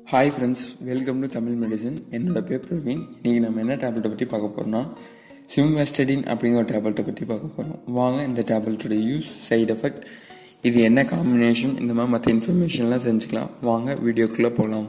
hi friends welcome to Tamil medicine என்னோட பேர் பிரவீன் இன்றைக்கி நம்ம என்ன டேப்லெட்டை பற்றி பார்க்க போகிறோம்னா சிம்வெஸ்டடின் அப்படிங்கிற ஒரு டேப்லெட்டை பற்றி பார்க்க போகிறோம் வாங்க இந்த டேப்லெட்டோட யூஸ் சைடு எஃபெக்ட் இது என்ன காம்பினேஷன் இந்த மாதிரி மற்ற இன்ஃபர்மேஷன்லாம் தெரிஞ்சுக்கலாம் வாங்க வீடியோக்குள்ளே போகலாம்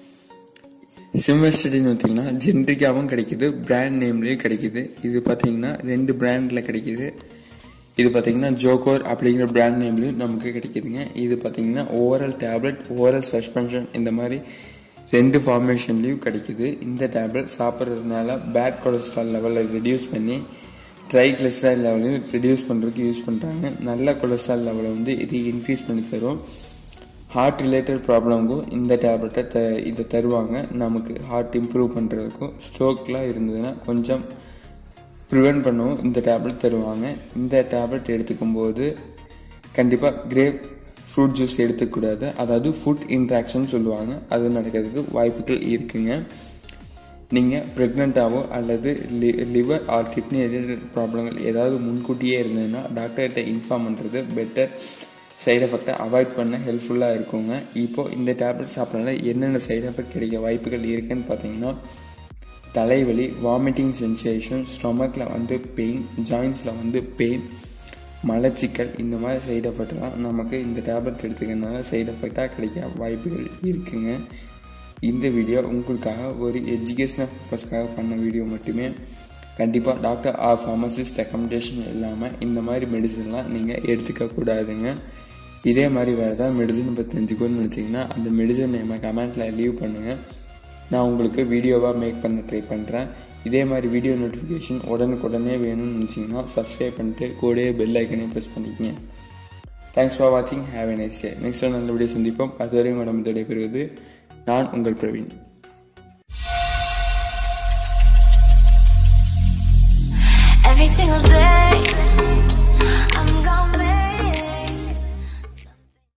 சிம்வெஸ்டடின்னு பார்த்தீங்கன்னா ஜென்ரிக்காகவும் கிடைக்குது பிராண்ட் நேம்லேயும் கிடைக்குது இது பார்த்தீங்கன்னா ரெண்டு பிராண்டில் கிடைக்குது இது பார்த்தீங்கன்னா ஜோகோர் அப்படிங்கிற பிராண்ட் நேம்லையும் நமக்கு கிடைக்குதுங்க இது பார்த்தீங்கன்னா ஓவரல் டேப்லெட் ஓவரல் சஸ்பென்ஷன் இந்த மாதிரி ரெண்டு ஃபார்மேஷன்லையும் கிடைக்குது இந்த டேப்லெட் சாப்பிட்றதுனால பேட் கொலஸ்ட்ரால் லெவலை ரெடியூஸ் பண்ணி ட்ரை கொலஸ்ட்ரால் லெவலையும் ரெடியூஸ் பண்ணுறதுக்கு யூஸ் பண்ணுறாங்க நல்ல கொலஸ்ட்ரால் லெவலை வந்து இது இன்க்ரீஸ் பண்ணி தரும் ஹார்ட் ரிலேட்டட் ப்ராப்ளமுக்கும் இந்த டேப்லெட்டை த இதை தருவாங்க நமக்கு ஹார்ட் இம்ப்ரூவ் பண்ணுறதுக்கும் ஸ்ட்ரோக்லாம் இருந்ததுன்னா கொஞ்சம் ப்ரிவெண்ட் பண்ணவும் இந்த டேப்லெட் தருவாங்க இந்த டேப்லெட் எடுத்துக்கும் போது கண்டிப்பாக கிரேப் ஃப்ரூட் ஜூஸ் எடுத்துக்கூடாது அதாவது ஃபுட் இன்ட்ராக்ஷன் சொல்லுவாங்க அது நடக்கிறதுக்கு வாய்ப்புகள் இருக்குங்க நீங்கள் ப்ரெக்னெண்ட்டாவோ அல்லது லி லிவர் ஆர் கிட்னி ரிலேட்டட் ப்ராப்ளங்கள் ஏதாவது முன்கூட்டியே இருந்ததுன்னா டாக்டர்கிட்ட இன்ஃபார்ம் பண்ணுறது பெட்டர் சைடு எஃபெக்டை அவாய்ட் பண்ண ஹெல்ப்ஃபுல்லாக இருக்குங்க இப்போது இந்த டேப்லெட் சாப்பிட்றதுனால என்னென்ன சைடு எஃபெக்ட் கிடைக்க வாய்ப்புகள் இருக்குன்னு பார்த்தீங்கன்னா தலைவலி வாமிட்டிங் சென்சேஷன் ஸ்டொமக்கில் வந்து பெயின் ஜாயின்ஸில் வந்து பெயின் மலச்சிக்கல் இந்த மாதிரி சைடு எஃபெக்ட்லாம் நமக்கு இந்த டேப்லெட் எடுத்துக்கிறதுனால சைடு எஃபெக்டாக கிடைக்க வாய்ப்புகள் இருக்குங்க இந்த வீடியோ உங்களுக்காக ஒரு எஜுகேஷனல் பர்பஸ்க்காக பண்ண வீடியோ மட்டுமே கண்டிப்பாக டாக்டர் ஆர் ஃபார்மசிஸ்ட் ரெக்கமெண்டேஷன் இல்லாமல் இந்த மாதிரி மெடிசன்லாம் நீங்கள் எடுத்துக்க கூடாதுங்க இதே மாதிரி வேறு ஏதாவது மெடிசன் பற்றி தெரிஞ்சுக்கணும்னு நினச்சிங்கன்னா அந்த மெடிசன் நம்ம கமெண்ட்டில் லீவ் பண்ணுங்கள் நான் உங்களுக்கு வீடியோவாக மேக் பண்ண ட்ரை பண்ணுறேன் இதே மாதிரி வீடியோ நோட்டிஃபிகேஷன் உடனுக்குடனே வேணும்னு நினச்சிங்கன்னா சப்ஸ்கிரைப் பண்ணிட்டு கூடயே பெல் ஐக்கனையும் ப்ரெஸ் பண்ணிக்கங்க தேங்க்ஸ் ஃபார் வாட்சிங் have a nice day next நல்ல வீடியோ சந்திப்போம் அதுவரையும் உடம்பு விடைபெறுவது நான் உங்கள் பிரவீன் Every single day